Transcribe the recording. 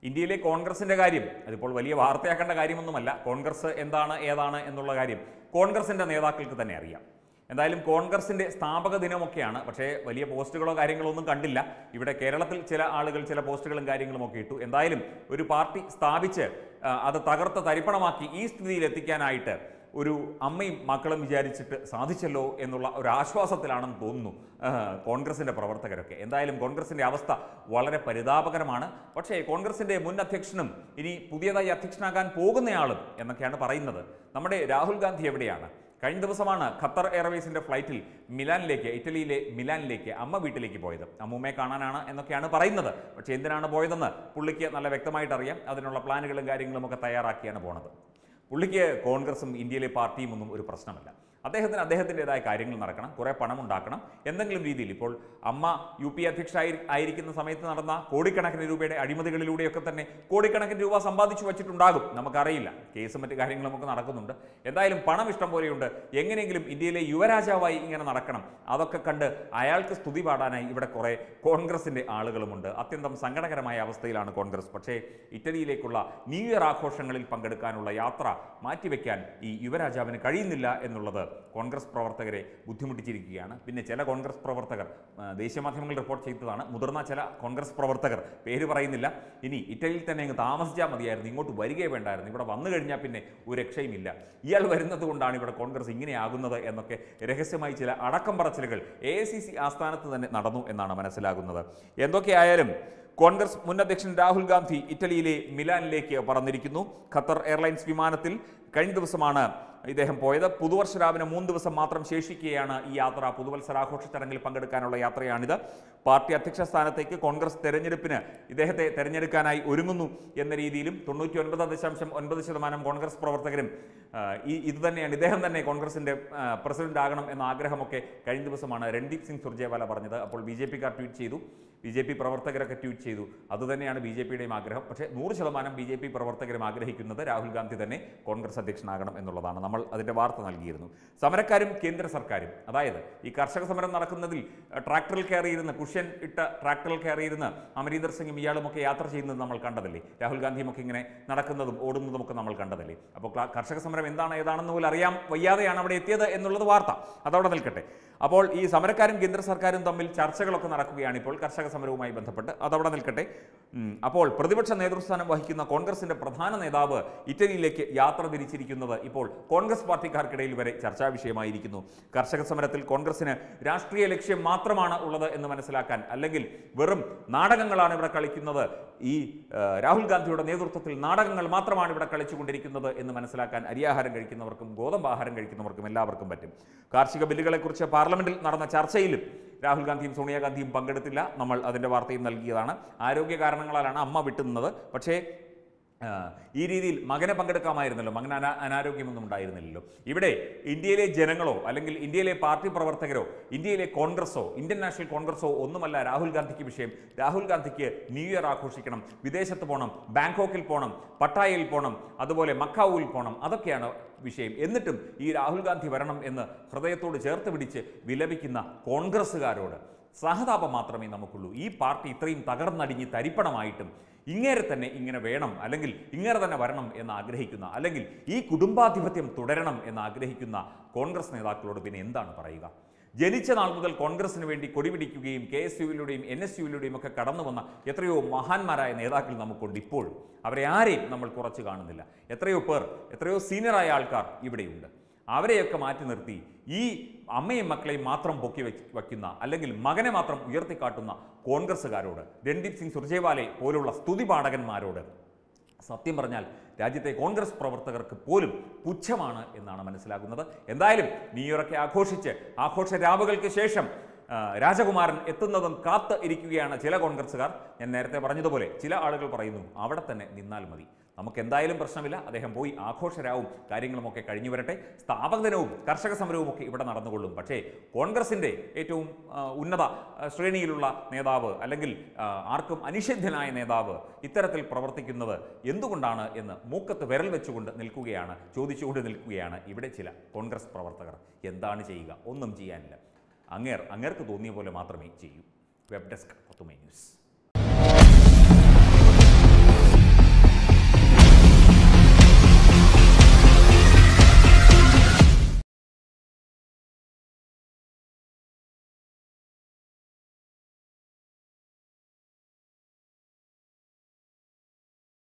ഇന്ത്യയിലെ കോൺഗ്രസിന്റെ കാര്യം അതിപ്പോൾ വലിയ വാർത്തയാക്കേണ്ട കാര്യമൊന്നുമല്ല കോൺഗ്രസ് എന്താണ് ഏതാണ് എന്നുള്ള കാര്യം കോൺഗ്രസിന്റെ നേതാക്കൾക്ക് തന്നെ അറിയാം എന്തായാലും കോൺഗ്രസിന്റെ സ്ഥാപക ദിനമൊക്കെയാണ് പക്ഷേ വലിയ പോസ്റ്റുകളോ കാര്യങ്ങളോ ഒന്നും കണ്ടില്ല ഇവിടെ കേരളത്തിൽ ചില ആളുകൾ ചില പോസ്റ്റുകളും കാര്യങ്ങളും ഒക്കെ ഇട്ടു എന്തായാലും ഒരു പാർട്ടി സ്ഥാപിച്ച് ആ, അത് തകർത്ത് തരിപ്പണമാക്കി ഈ സ്ഥിതിയിൽ എത്തിക്കാനായിട്ട് ഒരു അമ്മയും മക്കളും വിചാരിച്ചിട്ട് സാധിച്ചല്ലോ എന്നുള്ള ഒരു ആശ്വാസത്തിലാണെന്ന് തോന്നുന്നു ആ, കോൺഗ്രസിന്റെ പ്രവർത്തകരൊക്കെ എന്തായാലും കോൺഗ്രസിന്റെ അവസ്ഥ വളരെ പരിതാപകരമാണ് പക്ഷേ കോൺഗ്രസിന്റെ മുൻ അധ്യക്ഷനും ഇനി പുതിയതായി അധ്യക്ഷനാകാൻ പോകുന്നയാളും എന്നൊക്കെയാണ് പറയുന്നത് നമ്മുടെ രാഹുൽ ഗാന്ധി എവിടെയാണ് കഴിഞ്ഞ ദിവസമാണ് ഖത്തർ എയർവേസിന്റെ ഫ്ലൈറ്റിൽ മിലാനിലേക്ക് ഇറ്റലിയിലെ മിലാനിലേക്ക് അമ്മ വീട്ടിലേക്ക് പോയത് അമ്മൂമ്മയെ കാണാനാണ് എന്നൊക്കെയാണ് പറയുന്നത് പക്ഷേ എന്തിനാണ് പോയതെന്ന് പുള്ളിക്ക് നല്ല വ്യക്തമായിട്ട് അറിയാം അതിനുള്ള പ്ലാനുകളും കാര്യങ്ങളും ഒക്കെ തയ്യാറാക്കിയാണ് പോണത് പുള്ളിക്ക് കോൺഗ്രസും ഇന്ത്യയിലെ പാർട്ടിയും ഒന്നും ഒരു പ്രശ്നമല്ല അദ്ദേഹത്തിന് അദ്ദേഹത്തിൻ്റെതായ കാര്യങ്ങൾ നടക്കണം കുറേ പണം ഉണ്ടാക്കണം എന്തെങ്കിലും രീതിയിൽ ഇപ്പോൾ അമ്മ യു പി അധ്യക്ഷ ആയി ആയിരിക്കുന്ന സമയത്ത് നടന്ന കോടിക്കണക്കിന് രൂപയുടെ അഴിമതികളിലൂടെയൊക്കെ തന്നെ കോടിക്കണക്കിന് രൂപ സമ്പാദിച്ചു വച്ചിട്ടുണ്ടാകും നമുക്കറിയില്ല കേസും മറ്റു കാര്യങ്ങളും ഒക്കെ നടക്കുന്നുണ്ട് എന്തായാലും പണം ഇഷ്ടം പോലെയുണ്ട് എങ്ങനെയെങ്കിലും ഇന്ത്യയിലെ യുവരാജാവായി ഇങ്ങനെ നടക്കണം അതൊക്കെ കണ്ട് അയാൾക്ക് സ്തുതി പാടാനായി ഇവിടെ കുറേ കോൺഗ്രസിൻ്റെ ആളുകളുമുണ്ട് അത്യന്തം സങ്കടകരമായ അവസ്ഥയിലാണ് കോൺഗ്രസ് പക്ഷേ ഇറ്റലിയിലേക്കുള്ള ന്യൂ ഇയർ ആഘോഷങ്ങളിൽ പങ്കെടുക്കാനുള്ള യാത്ര മാറ്റിവെക്കാൻ ഈ യുവരാജാവിന് കഴിയുന്നില്ല എന്നുള്ളത് കോൺഗ്രസ് പ്രവർത്തകരെ ബുദ്ധിമുട്ടിച്ചിരിക്കുകയാണ് പിന്നെ ചില കോൺഗ്രസ് പ്രവർത്തകർ ആ, ദേശീയ മാധ്യമങ്ങൾ റിപ്പോർട്ട് ചെയ്തതാണ് മുതിർന്ന ചില കോൺഗ്രസ് പ്രവർത്തകർ പേര് പറയുന്നില്ല ഇനി ഇറ്റലിയിൽ തന്നെ അങ്ങ് താമസിച്ചാൽ മതിയായിരുന്നു ഇങ്ങോട്ട് വരികയേ വേണ്ടായിരുന്നു ഇവിടെ വന്നു കഴിഞ്ഞാൽ പിന്നെ ഒരു രക്ഷയുമില്ല ഇയാൾ വരുന്നത് കൊണ്ടാണ് ഇവിടെ കോൺഗ്രസ് ഇങ്ങനെയാകുന്നത് എന്നൊക്കെ രഹസ്യമായി ചില അടക്കം പറച്ചിലുകൾ എ ഐ സി സി ആസ്ഥാനത്ത് തന്നെ നടന്നു എന്നാണ് മനസ്സിലാകുന്നത് എന്തൊക്കെയായാലും കോൺഗ്രസ് മുൻ അധ്യക്ഷൻ രാഹുൽ ഗാന്ധി ഇറ്റലിയിലെ മിലാനിലേക്ക് പറന്നിരിക്കുന്നു ഖത്തർ എയർലൈൻസ് വിമാനത്തിൽ കഴിഞ്ഞ ദിവസമാണ് ഇദ്ദേഹം പോയത് പുതുവർഷ രാവിലെ മൂന്ന് ദിവസം മാത്രം ശേഷിക്കുകയാണ് ഈ യാത്ര പുതുവത്സരാഘോഷ ചടങ്ങിൽ പങ്കെടുക്കാനുള്ള യാത്രയാണിത് പാർട്ടി അധ്യക്ഷ സ്ഥാനത്തേക്ക് കോൺഗ്രസ് തെരഞ്ഞെടുപ്പിന് ഇദ്ദേഹത്തെ തെരഞ്ഞെടുക്കാനായി ഒരുങ്ങുന്നു എന്ന രീതിയിലും തൊണ്ണൂറ്റി ഒൻപത് ദശാംശം ഒൻപത് ശതമാനം കോൺഗ്രസ് പ്രവർത്തകരും ആ, ഈ ഇത് തന്നെയാണ് ഇദ്ദേഹം തന്നെ കോൺഗ്രസിന്റെ ആ, പ്രസിഡന്റ് ആകണം എന്ന ആഗ്രഹമൊക്കെ കഴിഞ്ഞ ദിവസമാണ് രൺദീപ് സിംഗ് സുർജേവാല പറഞ്ഞത് അപ്പോൾ ബി ജെ പിക്കാർ ട്വീറ്റ് ചെയ്തു ബി ജെ പി പ്രവർത്തകരൊക്കെ ട്വീറ്റ് ചെയ്തു അതുതന്നെയാണ് ബി ജെ പിയുടെയും ആഗ്രഹം പക്ഷേ നൂറ് ശതമാനം ബി ജെ പി പ്രവർത്തകരും ആഗ്രഹിക്കുന്നത് രാഹുൽ ഗാന്ധി തന്നെ കോൺഗ്രസ് അധ്യക്ഷനാകണം എന്നുള്ളതാണ് നമ്മൾ അതിന്റെ വാർത്ത നൽകിയിരുന്നു സമരക്കാരും കേന്ദ്ര സർക്കാരും അതായത് ഈ കർഷക സമരം നടക്കുന്നതിൽ അഹ്, ട്രാക്ടറിൽ കയറിയിരുന്ന് കുഷ്യൻ ഇട്ട ട്രാക്ടറിൽ കയറിയിരുന്ന് അമരീന്ദർ സിംഗും ഇയാളും ഒക്കെ യാത്ര ചെയ്യുന്നത് നമ്മൾ കണ്ടതല്ലേ രാഹുൽ ഗാന്ധിയും ഒക്കെ ഇങ്ങനെ നടക്കുന്നതും ഓടുന്നതും ഒക്കെ നമ്മൾ കണ്ടതല്ലേ അപ്പോൾ ക്ലാ- കർഷക സമരം എന്താണ് ഏതാണെന്ന് പോലും അറിയാൻ വയ്യാതെയാണ് അവിടെ എത്തിയത് എന്നുള്ളത് വാർത്ത അതവിടെ നിൽക്കട്ടെ അപ്പോൾ ഈ സമരക്കാരും കേന്ദ്ര സർക്കാരും തമ്മിൽ ചർച്ചകളൊക്കെ നടക്കുകയാണ് ഇപ്പോൾ കർഷക സമരവുമായി ബന്ധപ്പെട്ട് അതവിടെ നിൽക്കട്ടെ ഉം, അപ്പോൾ പ്രതിപക്ഷ നേതൃസ്ഥാനം വഹിക്കുന്ന കോൺഗ്രസിന്റെ പ്രധാന നേതാവ് ഇറ്റലിയിലേക്ക് യാത്ര തിരിച്ചിരിക്കുന്നത് ഇപ്പോൾ കോൺഗ്രസ് പാർട്ടിക്കാർക്കിടയിൽ വരെ ചർച്ചാ വിഷയമായിരിക്കുന്നു കർഷക സമരത്തിൽ കോൺഗ്രസിന് രാഷ്ട്രീയ ലക്ഷ്യം മാത്രമാണ് ഉള്ളത് എന്ന് മനസ്സിലാക്കാൻ അല്ലെങ്കിൽ വെറും നാടകങ്ങളാണ് ഇവിടെ കളിക്കുന്നത് ഈ ആ, രാഹുൽ ഗാന്ധിയുടെ നേതൃത്വത്തിൽ നാടകങ്ങൾ മാത്രമാണ് ഇവിടെ കളിച്ചുകൊണ്ടിരിക്കുന്നത് എന്ന് മനസ്സിലാക്കാൻ അരിയാഹാരം കഴിക്കുന്നവർക്കും ഗോതമ്പാഹാരം കഴിക്കുന്നവർക്കും എല്ലാവർക്കും പറ്റും കാർഷിക ബില്ലുകളെക്കുറിച്ച് പാർലമെന്റിൽ നടന്ന ചർച്ചയിലും രാഹുൽ ഗാന്ധിയും സോണിയാഗാന്ധിയും പങ്കെടുത്തില്ല നമ്മൾ അതിൻ്റെ വാർത്തയും നൽകിയതാണ് ആരോഗ്യ കാരണങ്ങളാലാണ് അമ്മ വിട്ടുനിന്നത് പക്ഷേ ആ, ഈ രീതിയിൽ മകനെ പങ്കെടുക്കാമായിരുന്നല്ലോ മകന് അനാ അനാരോഗ്യമൊന്നും ഉണ്ടായിരുന്നില്ലല്ലോ ഇവിടെ ഇന്ത്യയിലെ ജനങ്ങളോ അല്ലെങ്കിൽ ഇന്ത്യയിലെ പാർട്ടി പ്രവർത്തകരോ ഇന്ത്യയിലെ കോൺഗ്രസോ ഇന്ത്യൻ നാഷണൽ കോൺഗ്രസോ ഒന്നുമല്ല രാഹുൽ ഗാന്ധിക്ക് വിഷയം രാഹുൽ ഗാന്ധിക്ക് ന്യൂ ഇയർ ആഘോഷിക്കണം വിദേശത്ത് പോകണം ബാങ്കോക്കിൽ പോകണം പട്ടായയിൽ പോകണം അതുപോലെ മക്കാവൂരിൽ പോകണം അതൊക്കെയാണ് വിഷയം എന്നിട്ടും ഈ രാഹുൽ ഗാന്ധി വരണം എന്ന് ഹൃദയത്തോട് ചേർത്ത് പിടിച്ച് വിലപിക്കുന്ന കോൺഗ്രസ്സുകാരോട് സഹതാപം മാത്രമേ നമുക്കുള്ളൂ ഈ പാർട്ടി ഇത്രയും തകർന്നടിഞ്ഞ് തരിപ്പണമായിട്ടും ഇങ്ങേരെ തന്നെ ഇങ്ങനെ വേണം അല്ലെങ്കിൽ ഇങ്ങനെ തന്നെ വരണം എന്ന് ആഗ്രഹിക്കുന്ന അല്ലെങ്കിൽ ഈ കുടുംബാധിപത്യം തുടരണം എന്ന് ആഗ്രഹിക്കുന്ന കോൺഗ്രസ് നേതാക്കളോട് പിന്നെ എന്താണ് പറയുക ജനിച്ച നാൾ മുതൽ കോൺഗ്രസിന് വേണ്ടി കൊടിപിടിക്കുകയും കെ എസ് യുവിലൂടെയും എൻ എസ് യുവിലൂടെയും ഒക്കെ കടന്നു വന്ന എത്രയോ മഹാന്മാരായ നേതാക്കൾ നമുക്കുണ്ട് ഇപ്പോഴും അവരെ ആരെയും നമ്മൾ കുറച്ച് കാണുന്നില്ല എത്രയോ പേർ എത്രയോ സീനിയറായ ആൾക്കാർ ഇവിടെയുണ്ട് അവരെയൊക്കെ മാറ്റി നിർത്തി ഈ അമ്മയും മക്കളെയും മാത്രം പൊക്കി വെച്ച് വയ്ക്കുന്ന അല്ലെങ്കിൽ മകനെ മാത്രം ഉയർത്തിക്കാട്ടുന്ന കോൺഗ്രസ്സുകാരോട് രൺദീപ് സിംഗ് സുർജേവാലെ പോലുള്ള സ്തുതിപാഠകന്മാരോട് സത്യം പറഞ്ഞാൽ രാജ്യത്തെ കോൺഗ്രസ് പ്രവർത്തകർക്ക് പോലും പുച്ഛമാണ് എന്നാണ് മനസ്സിലാകുന്നത് എന്തായാലും ന്യൂ ഇയറൊക്കെ ആഘോഷിച്ച് ആഘോഷ രാവുകൾക്ക് ശേഷം ആ, രാജകുമാരൻ എത്തുന്നതും കാത്ത് ഇരിക്കുകയാണ് ചില കോൺഗ്രസ്സുകാർ ഞാൻ നേരത്തെ പറഞ്ഞതുപോലെ ചില ആളുകൾ പറയുന്നു അവിടെ തന്നെ നിന്നാൽ മതി നമുക്ക് എന്തായാലും പ്രശ്നമില്ല അദ്ദേഹം പോയി ആഘോഷരാവും കാര്യങ്ങളുമൊക്കെ കഴിഞ്ഞു വരട്ടെ സ്ഥാപക ദിനവും കർഷക സമരവും ഒക്കെ ഇവിടെ നടന്നുകൊള്ളും പക്ഷേ കോൺഗ്രസിൻ്റെ ഏറ്റവും ആ, ഉന്നത ആ, ശ്രേണിയിലുള്ള നേതാവ് അല്ലെങ്കിൽ ആ, ആർക്കും അനിഷേധ്യനായ നേതാവ് ഇത്തരത്തിൽ പ്രവർത്തിക്കുന്നത് എന്തുകൊണ്ടാണ് എന്ന് മൂക്കത്ത് വിരൽ വെച്ചുകൊണ്ട് നിൽക്കുകയാണ് ചോദിച്ചുകൊണ്ട് നിൽക്കുകയാണ് ഇവിടെ ചില കോൺഗ്രസ് പ്രവർത്തകർ എന്താണ് ചെയ്യുക ഒന്നും ചെയ്യാനില്ല അങ്ങേർ അങ്ങേർക്ക് തോന്നിയ പോലെ മാത്രമേ ചെയ്യൂ വെബ് ഡെസ്ക് പത്തുമൈ ന്യൂസ്